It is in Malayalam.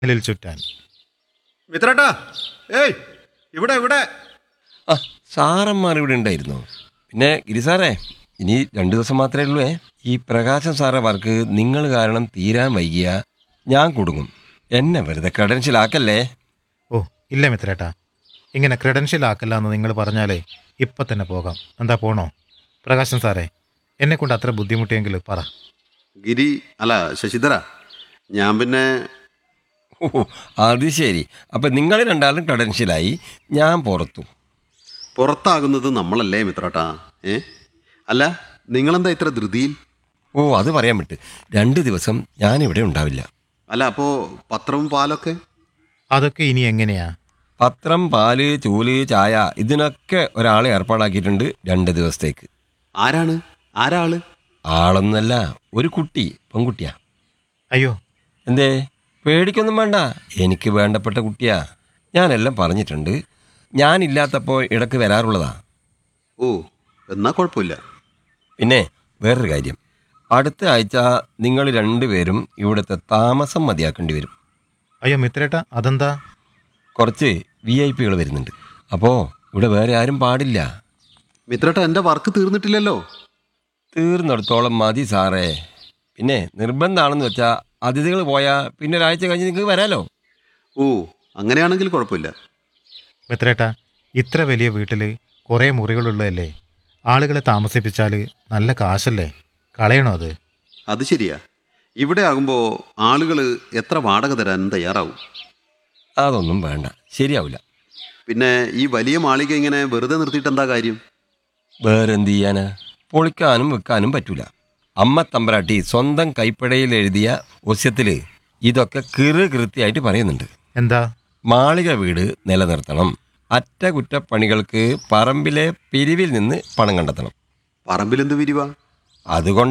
നിഴലിൽ ചുറ്റാൻ മിത്രട്ടാ ഏയ് ഇവിടെ ഇവിടെ ആ സാറന്മാർ ഇവിടെ ഉണ്ടായിരുന്നു പിന്നെ ഗിരി സാറേ ഇനി രണ്ടു ദിവസം മാത്രമേ ഉള്ളൂ ഏ. ഈ പ്രകാശം സാറെ വർക്ക് നിങ്ങൾ കാരണം തീരാൻ വൈകിയ ഞാൻ കുടുങ്ങും എന്നെ വെറുതെ ക്രെഡൻഷ്യലാക്കല്ലേ ഓ ഇല്ല മിത്രേട്ടാ ഇങ്ങനെ ക്രെഡൻഷ്യൽ ആക്കല്ല എന്ന് നിങ്ങൾ പറഞ്ഞാലേ ഇപ്പം തന്നെ പോകാം എന്താ പോണോ പ്രകാശൻ സാറേ എന്നെ കൊണ്ട് അത്ര ബുദ്ധിമുട്ടിയെങ്കിൽ പറ ഗിരി അല്ല ശശിധര ഞാൻ പിന്നെ ഓ അത് ശരി അപ്പം നിങ്ങൾ രണ്ടാളും ക്രെഡൻഷ്യലായി ഞാൻ പുറത്തു പുറത്താകുന്നത് നമ്മളല്ലേ മിത്രട്ടാ ഏ അല്ല നിങ്ങളെന്താ ഇത്ര ധൃതിയിൽ ഓ അത് പറയാൻ വിട്ട് രണ്ട് ദിവസം ഞാനിവിടെ ഉണ്ടാവില്ല അല്ല അപ്പോൾ പത്രവും പാലൊക്കെ അതൊക്കെ ഇനി എങ്ങനെയാ പത്രം പാല് ചൂല് ചായ ഇതിനൊക്കെ ഒരാളെ ഏർപ്പാടാക്കിയിട്ടുണ്ട് രണ്ട് ദിവസത്തേക്ക് ആരാണ് ആരാ ആള് ആളൊന്നല്ല ഒരു കുട്ടി പെൺകുട്ടിയാ അയ്യോ എന്തേ പേടിക്കൊന്നും വേണ്ട എനിക്ക് വേണ്ടപ്പെട്ട കുട്ടിയാ ഞാനെല്ലാം പറഞ്ഞിട്ടുണ്ട് ഞാനില്ലാത്തപ്പോൾ ഇടക്ക് വരാറുള്ളതാ ഓ എന്നാ കുഴപ്പമില്ല പിന്നെ വേറൊരു കാര്യം അടുത്ത ആഴ്ച നിങ്ങൾ രണ്ടുപേരും ഇവിടുത്തെ താമസം മതിയാക്കേണ്ടി വരും അയ്യോ മിത്രേട്ടാ അതെന്താ കുറച്ച് വി ഐ പികൾ വരുന്നുണ്ട് അപ്പോൾ ഇവിടെ വേറെ ആരും പാടില്ല മിത്രട്ടാ എൻ്റെ വർക്ക് തീർന്നിട്ടില്ലല്ലോ തീർന്നിടത്തോളം മതി സാറേ പിന്നെ നിർബന്ധമാണെന്ന് വെച്ചാൽ അതിഥികൾ പോയാൽ പിന്നെ ഒരാഴ്ച കഴിഞ്ഞ് നിങ്ങൾക്ക് വരാലോ ഓ അങ്ങനെയാണെങ്കിൽ കുഴപ്പമില്ല മിത്രേട്ടാ ഇത്ര വലിയ വീട്ടിൽ കുറേ മുറികളുള്ളതല്ലേ ആളുകളെ താമസിപ്പിച്ചാൽ നല്ല കാശല്ലേ കളയണോ അത് അത് ശരിയാ ഇവിടെ ആകുമ്പോൾ ആളുകൾ എത്ര വാടക തരാൻ തയ്യാറാവും അതൊന്നും വേണ്ട ശരിയാവില്ല പിന്നെ ഈ വലിയ മാളിക ഇങ്ങനെ വെറുതെ നിർത്തിയിട്ട് എന്താ കാര്യം വേറെ എന്ത് ചെയ്യാനാ പൊളിക്കാനും വെക്കാനും പറ്റൂല അമ്മ തമ്പരാട്ടി സ്വന്തം കൈപ്പടയിൽ എഴുതിയ ഒസ്യത്തിൽ ഇതൊക്കെ കിറ് കൃത്യമായിട്ട് പറയുന്നുണ്ട് എന്താ മാളിക വീട് നിലനിർത്തണം അറ്റകുറ്റപ്പണികൾക്ക് പറമ്പിലെ പിരിവിൽ നിന്ന് പണം കണ്ടെത്തണം പറമ്പിലെന്ത് വിരിവാ അതുകൊണ്ട്